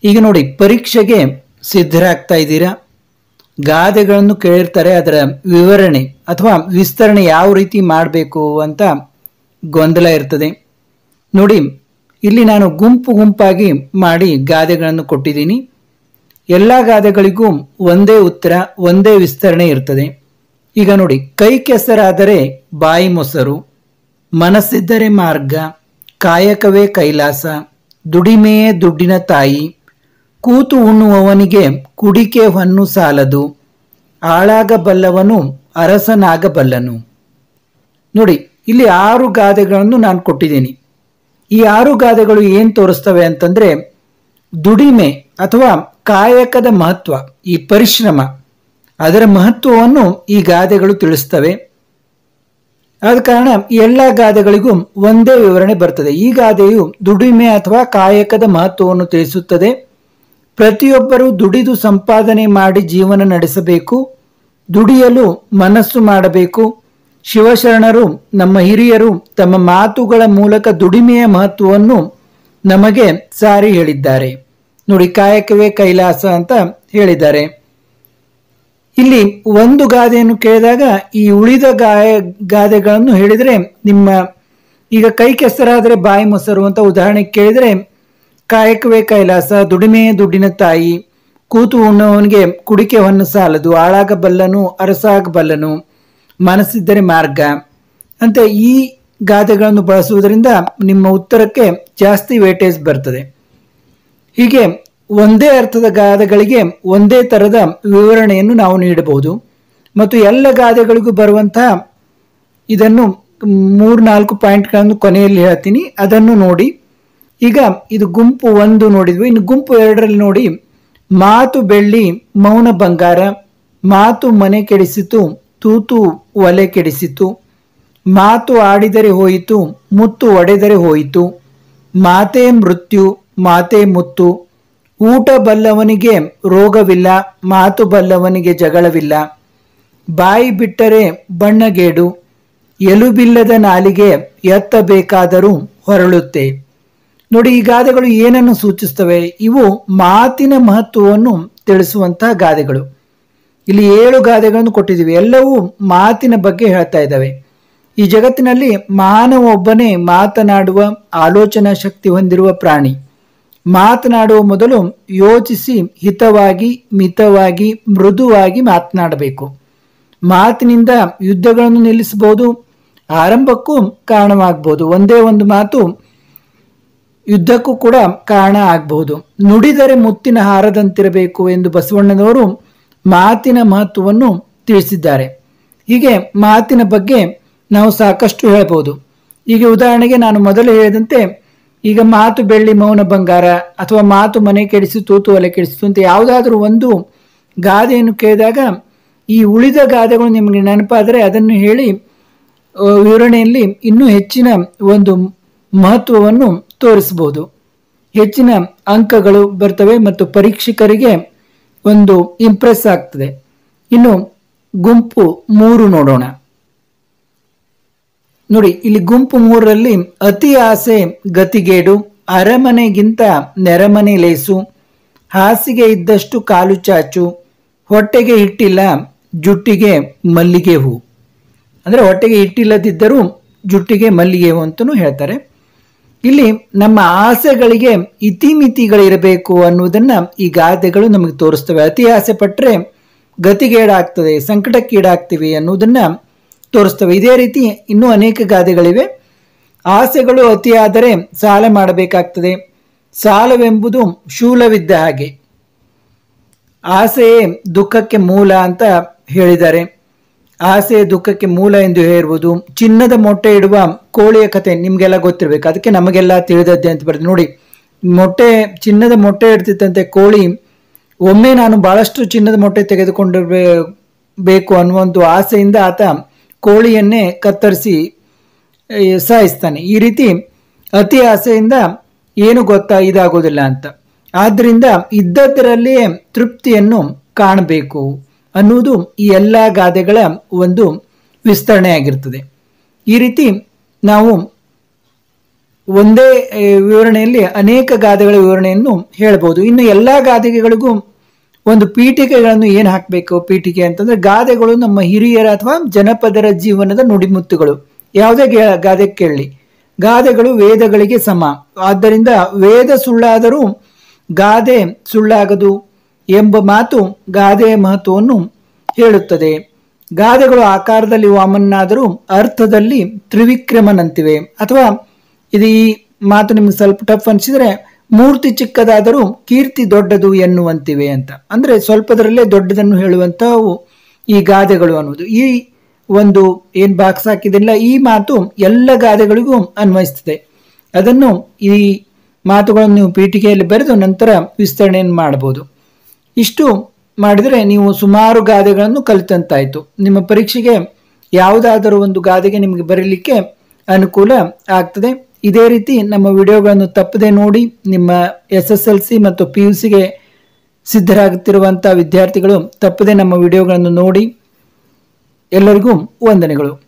ಈಗ ನೋಡಿ ಪರೀಕ್ಷೆಗೆ ಸಿದ್ಧರಾಗ್ತಾ ಇದ್ದೀರಾ ಗಾದೆಗಳನ್ನು ಕೇಳಿರ್ತಾರೆ ಅದರ ವಿವರಣೆ ಅಥವಾ ವಿಸ್ತರಣೆ ಯಾವ ರೀತಿ ಮಾಡಬೇಕು ಅಂತ ಗೊಂದಲ ಇರ್ತದೆ ನೋಡಿ ಇಲ್ಲಿ ನಾನು ಗುಂಪು ಗುಂಪಾಗಿ ಮಾಡಿ ಗಾದೆಗಳನ್ನು ಕೊಟ್ಟಿದ್ದೀನಿ ಎಲ್ಲ ಗಾದೆಗಳಿಗೂ ಒಂದೇ ಉತ್ತರ ಒಂದೇ ವಿಸ್ತರಣೆ ಇರ್ತದೆ ಈಗ ನೋಡಿ ಕೈ ಕೆಸರಾದರೆ ಬಾಯಿ ಮೊಸರು ಮನಸ್ಸಿದ್ದರೆ ಮಾರ್ಗ ಕಾಯಕವೇ ಕೈಲಾಸ ದುಡಿಮೆಯೇ ದುಡ್ಡಿನ ತಾಯಿ ಕೂತು ಉಣ್ಣುವವನಿಗೆ ಕುಡಿಕೆ ಹೊನ್ನು ಸಾಲದು ಆಳಾಗಬಲ್ಲವನು ಅರಸನಾಗಬಲ್ಲನು ನೋಡಿ ಇಲ್ಲಿ ಆರು ಗಾದೆಗಳನ್ನು ನಾನು ಕೊಟ್ಟಿದ್ದೀನಿ ಈ ಆರು ಗಾದೆಗಳು ಏನು ತೋರಿಸ್ತವೆ ಅಂತಂದ್ರೆ ದುಡಿಮೆ ಅಥವಾ ಕಾಯಕದ ಮಹತ್ವ ಈ ಪರಿಶ್ರಮ ಅದರ ಮಹತ್ವವನ್ನು ಈ ಗಾದೆಗಳು ತಿಳಿಸ್ತವೆ ಆದ ಕಾರಣ ಎಲ್ಲ ಗಾದೆಗಳಿಗೂ ಒಂದೇ ವಿವರಣೆ ಬರ್ತದೆ ಈ ಗಾದೆಯು ದುಡಿಮೆ ಅಥವಾ ಕಾಯಕದ ಮಹತ್ವವನ್ನು ತಿಳಿಸುತ್ತದೆ ಪ್ರತಿಯೊಬ್ಬರೂ ದುಡಿದು ಸಂಪಾದನೆ ಮಾಡಿ ಜೀವನ ನಡೆಸಬೇಕು ದುಡಿಯಲು ಮನಸ್ಸು ಮಾಡಬೇಕು ಶಿವಶರಣರು ನಮ್ಮ ಹಿರಿಯರು ತಮ್ಮ ಮಾತುಗಳ ಮೂಲಕ ದುಡಿಮೆಯ ಮಹತ್ವವನ್ನು ನಮಗೆ ಸಾರಿ ಹೇಳಿದ್ದಾರೆ ನೋಡಿ ಕಾಯಕವೇ ಕೈಲಾಸ ಅಂತ ಹೇಳಿದ್ದಾರೆ ಇಲ್ಲಿ ಒಂದು ಗಾದೆಯನ್ನು ಕೇಳಿದಾಗ ಈ ಉಳಿದ ಗಾಯ ಗಾದೆಗಳನ್ನು ಹೇಳಿದರೆ ನಿಮ್ಮ ಈಗ ಕೈ ಕೆಸರಾದರೆ ಬಾಯಿ ಮೊಸರು ಅಂತ ಉದಾಹರಣೆ ಕೇಳಿದರೆ ಕಾಯಕವೇ ಕೈಲಾಸ ದುಡಿಮೆಯೇ ದುಡ್ಡಿನ ತಾಯಿ ಕೂತು ಉಣ್ಣವನಿಗೆ ಕುಡಿಕೆ ಹೊನ್ನು ಸಾಲದು ಆಳಾಗಬಲ್ಲನು ಅರಸಾಗಬಲ್ಲನು ಮನಸ್ಸಿದ್ದರೆ ಮಾರ್ಗ ಅಂತ ಈ ಗಾದೆಗಳನ್ನು ಬಳಸುವುದರಿಂದ ನಿಮ್ಮ ಉತ್ತರಕ್ಕೆ ಜಾಸ್ತಿ ವೇಟೇಜ್ ಬರ್ತದೆ ಹೀಗೆ ಒಂದೇ ಅರ್ಥದ ಗಾದೆಗಳಿಗೆ ಒಂದೇ ಥರದ ವಿವರಣೆಯನ್ನು ನಾವು ನೀಡಬಹುದು ಮತ್ತು ಎಲ್ಲ ಗಾದೆಗಳಿಗೂ ಬರುವಂತಹ ಇದನ್ನು ಮೂರ್ನಾಲ್ಕು ಪಾಯಿಂಟ್ಗಳನ್ನು ಕೊನೆಯಲ್ಲಿ ಹೇಳ್ತೀನಿ ಅದನ್ನು ನೋಡಿ ಈಗ ಇದು ಗುಂಪು ಒಂದು ನೋಡಿದ್ವಿ ಇನ್ನು ಗುಂಪು ಎರಡರಲ್ಲಿ ನೋಡಿ ಮಾತು ಬೆಳ್ಳಿ ಮೌನ ಬಂಗಾರ ಮಾತು ಮನೆ ಕೆಡಿಸಿತು ತೂತು ಒಲೆ ಕೆಡಿಸಿತು ಮಾತು ಆಡಿದರೆ ಹೋಯಿತು ಮುತ್ತು ಒಡೆದರೆ ಹೋಯಿತು ಮಾತೇ ಮೃತ್ಯು ಮಾತೇ ಮುತ್ತು ಊಟ ಬಲ್ಲವನಿಗೆ ರೋಗವಿಲ್ಲ ಮಾತು ಬಲ್ಲವನಿಗೆ ಜಗಳವಿಲ್ಲ ಬಾಯಿ ಬಿಟ್ಟರೆ ಬಣ್ಣಗೇಡು ಎಲುಬಿಲ್ಲದ ನಾಲಿಗೆ ಎತ್ತಬೇಕಾದರೂ ಹೊರಳುತ್ತೆ ನೋಡಿ ಈ ಗಾದೆಗಳು ಏನನ್ನು ಸೂಚಿಸ್ತವೆ ಇವು ಮಾತಿನ ಮಹತ್ವವನ್ನು ತಿಳಿಸುವಂತಹ ಗಾದೆಗಳು ಇಲ್ಲಿ ಏಳು ಗಾದೆಗಳನ್ನು ಕೊಟ್ಟಿದ್ದೀವಿ ಎಲ್ಲವೂ ಮಾತಿನ ಬಗ್ಗೆ ಹೇಳ್ತಾ ಇದ್ದಾವೆ ಈ ಜಗತ್ತಿನಲ್ಲಿ ಮಾನವ ಒಬ್ಬನೇ ಮಾತನಾಡುವ ಆಲೋಚನಾ ಶಕ್ತಿ ಹೊಂದಿರುವ ಪ್ರಾಣಿ ಮಾತನಾಡುವ ಮೊದಲು ಯೋಚಿಸಿ ಹಿತವಾಗಿ ಮಿತವಾಗಿ ಮೃದುವಾಗಿ ಮಾತನಾಡಬೇಕು ಮಾತಿನಿಂದ ಯುದ್ಧಗಳನ್ನು ನಿಲ್ಲಿಸಬಹುದು ಆರಂಭಕ್ಕೂ ಕಾರಣವಾಗಬಹುದು ಒಂದೇ ಒಂದು ಮಾತು ಯುದ್ಧಕ್ಕೂ ಕೂಡ ಕಾರಣ ಆಗಬಹುದು ನುಡಿದರೆ ಮುತ್ತಿನ ಹಾರದಂತಿರಬೇಕು ಎಂದು ಬಸವಣ್ಣನವರು ಮಾತಿನ ಮಹತ್ವವನ್ನು ತಿಳಿಸಿದ್ದಾರೆ ಹೀಗೆ ಮಾತಿನ ಬಗ್ಗೆ ನಾವು ಸಾಕಷ್ಟು ಹೇಳ್ಬೋದು ಈಗ ಉದಾಹರಣೆಗೆ ನಾನು ಮೊದಲು ಹೇಳಿದಂತೆ ಈಗ ಮಾತು ಬೆಳ್ಳಿ ಮೌನ ಬಂಗಾರ ಅಥವಾ ಮಾತು ಮನೆ ಕೆಡಿಸಿ ತೂತು ಒಲೆ ಕೆಡಿಸಿತು ಅಂತ ಯಾವುದಾದ್ರೂ ಒಂದು ಗಾದೆಯನ್ನು ಕೇಳಿದಾಗ ಈ ಉಳಿದ ಗಾದೆಗಳು ನಿಮಗೆ ನೆನಪಾದರೆ ಅದನ್ನು ಹೇಳಿ ಆ, ವಿವರಣೆಯಲ್ಲಿ ಇನ್ನೂ ಹೆಚ್ಚಿನ ಒಂದು ಮಹತ್ವವನ್ನು ತೋರಿಸಬಹುದು ಹೆಚ್ಚಿನ ಅಂಕಗಳು ಬರ್ತವೆ ಮತ್ತು ಪರೀಕ್ಷಕರಿಗೆ ಒಂದು ಇಂಪ್ರೆಸ್ ಆಗ್ತದೆ ಇನ್ನು ಗುಂಪು ಮೂರು ನೋಡೋಣ ನೋಡಿ ಇಲ್ಲಿ ಗುಂಪು ಮೂರರಲ್ಲಿ ಅತಿ ಆಸೆ ಗತಿಗೇಡು ಅರಮನೆಗಿಂತ ನೆರಮನೆ ಲೇಸು ಹಾಸಿಗೆ ಇದ್ದಷ್ಟು ಕಾಲು ಚಾಚು ಹೊಟ್ಟೆಗೆ ಹಿಟ್ಟಿಲ್ಲ ಜುಟ್ಟಿಗೆ ಮಲ್ಲಿಗೆ ಹೂ ಅಂದರೆ ಹೊಟ್ಟೆಗೆ ಹಿಟ್ಟಿಲ್ಲದಿದ್ದರೂ ಜುಟ್ಟಿಗೆ ಮಲ್ಲಿಗೆ ಹೂ ಅಂತಲೂ ಹೇಳ್ತಾರೆ ಇಲ್ಲಿ ನಮ್ಮ ಆಸೆಗಳಿಗೆ ಇತಿಮಿತಿಗಳಿರಬೇಕು ಅನ್ನುವುದನ್ನ ಈ ಗಾದೆಗಳು ನಮಗೆ ತೋರಿಸ್ತವೆ ಅತಿ ಆಸೆ ಪಟ್ಟರೆ ಗತಿಗೇಡಾಗ್ತದೆ ಸಂಕಟಕ್ಕೀಡಾಗ್ತೀವಿ ಅನ್ನುವುದನ್ನ ತೋರಿಸ್ತವೆ ಇದೇ ರೀತಿ ಇನ್ನೂ ಅನೇಕ ಗಾದೆಗಳಿವೆ ಆಸೆಗಳು ಅತಿಯಾದರೆ ಸಾಲ ಮಾಡಬೇಕಾಗ್ತದೆ ಸಾಲವೆಂಬುದು ಶೂಲವಿದ್ದ ಹಾಗೆ ಆಸೆಯೇ ದುಃಖಕ್ಕೆ ಮೂಲ ಅಂತ ಹೇಳಿದ್ದಾರೆ ಆಸೆ ದುಃಖಕ್ಕೆ ಮೂಲ ಎಂದು ಹೇಳಿರುವುದು ಚಿನ್ನದ ಮೊಟ್ಟೆ ಇಡುವ ಕೋಳಿಯ ಕತೆ ನಿಮಗೆಲ್ಲ ಗೊತ್ತಿರಬೇಕು ಅದಕ್ಕೆ ನಮಗೆಲ್ಲ ತಿಳಿದದ್ದೇ ಅಂತ ಬರ್ತದೆ ನೋಡಿ ಮೊಟ್ಟೆ ಚಿನ್ನದ ಮೊಟ್ಟೆ ಇಡ್ತಿತ್ತಂತೆ ಕೋಳಿ ಒಮ್ಮೆ ನಾನು ಬಹಳಷ್ಟು ಚಿನ್ನದ ಮೊಟ್ಟೆ ತೆಗೆದುಕೊಂಡಿರ್ಬೇ ಬೇಕು ಅನ್ನುವ ಒಂದು ಆಸೆಯಿಂದ ಆತ ಕೋಳಿಯನ್ನೇ ಕತ್ತರಿಸಿ ಆ, ಸಾಯಿಸ್ತಾನೆ ಈ ರೀತಿ ಅತಿ ಆಸೆಯಿಂದ ಏನು ಗೊತ್ತಾ ಇದಾಗೋದಿಲ್ಲ ಅಂತ ಆದ್ದರಿಂದ ಇದ್ದದ್ದರಲ್ಲಿಯೇ ತೃಪ್ತಿಯನ್ನು ಕಾಣಬೇಕು ಅನ್ನುವುದು ಈ ಎಲ್ಲ ಗಾದೆಗಳ ಒಂದು ವಿಸ್ತರಣೆಯಾಗಿರ್ತದೆ ಈ ರೀತಿ ನಾವು ಒಂದೇ ಆ, ವಿವರಣೆಯಲ್ಲಿ ಅನೇಕ ಗಾದೆಗಳ ವಿವರಣೆಯನ್ನು ಹೇಳ್ಬೋದು ಇನ್ನು ಎಲ್ಲ ಗಾದೆಗಳಿಗೂ ಒಂದು ಪೀಠಿಕೆಗಳನ್ನು ಏನು ಹಾಕಬೇಕು ಪೀಠಿಕೆ ಅಂತಂದ್ರೆ ಗಾದೆಗಳು ನಮ್ಮ ಹಿರಿಯರ ಅಥವಾ ಜನಪದರ ಜೀವನದ ನುಡಿಮುತ್ತುಗಳು ಯಾವುದೇ ಗೆ- ಗಾದೆ ಕೇಳಲಿ ಗಾದೆಗಳು ವೇದಗಳಿಗೆ ಸಮ ಆದ್ದರಿಂದ ವೇದ ಸುಳ್ಳಾದರೂ ಗಾದೆ ಸುಳ್ಳಾಗದು ಎಂಬ ಮಾತು ಗಾದೆಯ ಮಹತ್ವವನ್ನು ಹೇಳುತ್ತದೆ ಗಾದೆಗಳು ಆಕಾರದಲ್ಲಿ ವಾಮನ್ನಾದರೂ ಅರ್ಥದಲ್ಲಿ ತ್ರಿವಿಕ್ರಮನಂತಿವೆ ಅಥವಾ ಇದು ಈ ಮಾತು ನಿಮ್ಗೆ ಸ್ವಲ್ಪ ಟಫ್ ಅನಿಸಿದ್ರೆ ಮೂರ್ತಿ ಚಿಕ್ಕದಾದರೂ ಕೀರ್ತಿ ದೊಡ್ಡದು ಎನ್ನುವಂತಿವೆ ಅಂತ ಅಂದ್ರೆ ಸ್ವಲ್ಪದರಲ್ಲೇ ದೊಡ್ಡದನ್ನು ಹೇಳುವಂತಹವು ಈ ಗಾದೆಗಳು ಅನ್ನೋದು ಈ ಒಂದು ಏನ್ ಬಾಕ್ಸ್ ಹಾಕಿದಿಲ್ಲ ಈ ಮಾತು ಎಲ್ಲ ಗಾದೆಗಳಿಗೂ ಅನ್ವಯಿಸ್ತದೆ ಅದನ್ನು ಈ ಮಾತುಗಳನ್ನು ನೀವು ಪೀಠಿಕೆಯಲ್ಲಿ ಬರೆದು ನಂತರ ವಿಸ್ತರಣೆಯನ್ನು ಮಾಡಬಹುದು ಇಷ್ಟು ಮಾಡಿದರೆ ನೀವು ಸುಮಾರು ಗಾದೆಗಳನ್ನು ಕಲಿತಂತಾಯ್ತು ನಿಮ್ಮ ಪರೀಕ್ಷೆಗೆ ಯಾವುದಾದರೂ ಒಂದು ಗಾದೆಗೆ ನಿಮಗೆ ಬರೀಲಿಕ್ಕೆ ಅನುಕೂಲ ಆಗ್ತದೆ ಇದೇ ರೀತಿ ನಮ್ಮ ವಿಡಿಯೋಗಳನ್ನು ತಪ್ಪದೆ ನೋಡಿ ನಿಮ್ಮ ಎಸ್ ಎಸ್ ಎಲ್ ಸಿ ಮತ್ತು ಪಿ ಯು ಸಿಗೆ ಸಿದ್ಧರಾಗುತ್ತಿರುವಂತಹ ವಿದ್ಯಾರ್ಥಿಗಳು ತಪ್ಪದೆ ನಮ್ಮ ವಿಡಿಯೋಗಳನ್ನು ನೋಡಿ ಎಲ್ಲರಿಗೂ ವಂದನೆಗಳು